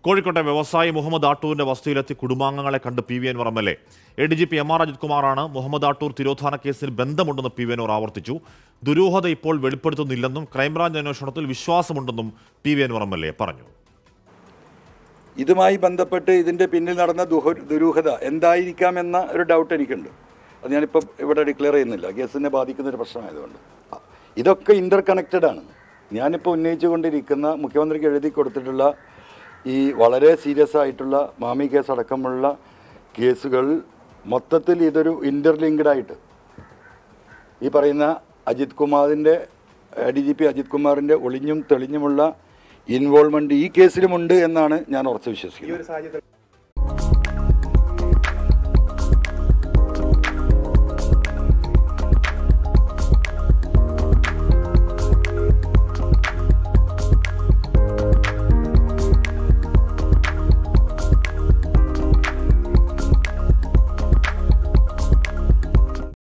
കോഴിക്കോട്ടെ വ്യവസായി മുഹമ്മദ് ആട്ടൂരിന്റെ വസതിയിലെത്തി കുടുംബാംഗങ്ങളെ കണ്ട് P V Anvar M L A A D G P M R Ajith കുമാറാണ് മുഹമ്മദ് ആട്ടൂർ തിരോധാന കേസിൽ ബന്ധമുണ്ടെന്ന് പി വി അൻവർ ആവർത്തിച്ചു ദുരൂഹത ഇപ്പോൾ വെളിപ്പെടുത്തുന്നില്ലെന്നും ക്രൈംബ്രാഞ്ച് അന്വേഷണത്തിൽ വിശ്വാസമുണ്ടെന്നും P V Anvar M L A പറഞ്ഞു ഇതുമായി ബന്ധപ്പെട്ട് ഇതിൻ്റെ പിന്നിൽ നടന്ന ദുഹ ദുരൂഹത എന്തായിരിക്കാമെന്ന ഒരു ഡൗട്ട് എനിക്കുണ്ട് അത് ഞാനിപ്പോൾ ഇവിടെ ഡിക്ലെയർ ചെയ്യുന്നില്ല കേസിനെ ബാധിക്കുന്ന ഒരു പ്രശ്നമായതുകൊണ്ട് ഇതൊക്കെ ഇൻ്റർ കണക്റ്റഡ് ആണ് ഞാനിപ്പോൾ ഉന്നയിച്ചുകൊണ്ടിരിക്കുന്ന മുഖ്യമന്ത്രിക്ക് എഴുതി കൊടുത്തിട്ടുള്ള ഈ വളരെ സീരിയസ് ആയിട്ടുള്ള മാമി കേസ് അടക്കമുള്ള കേസുകൾ മൊത്തത്തിൽ ഇതൊരു ഇൻ്റർലിങ്ക്ഡ് ആയിട്ട് ഈ പറയുന്ന അജിത് കുമാറിൻ്റെ ഡി ജി പി അജിത് കുമാറിൻ്റെ ഒളിഞ്ഞും തെളിഞ്ഞുമുള്ള ഇൻവോൾവ്മെൻറ്റ് ഈ കേസിലുമുണ്ട് എന്നാണ് ഞാൻ ഉറച്ചു വിശ്വസിക്കുന്നത്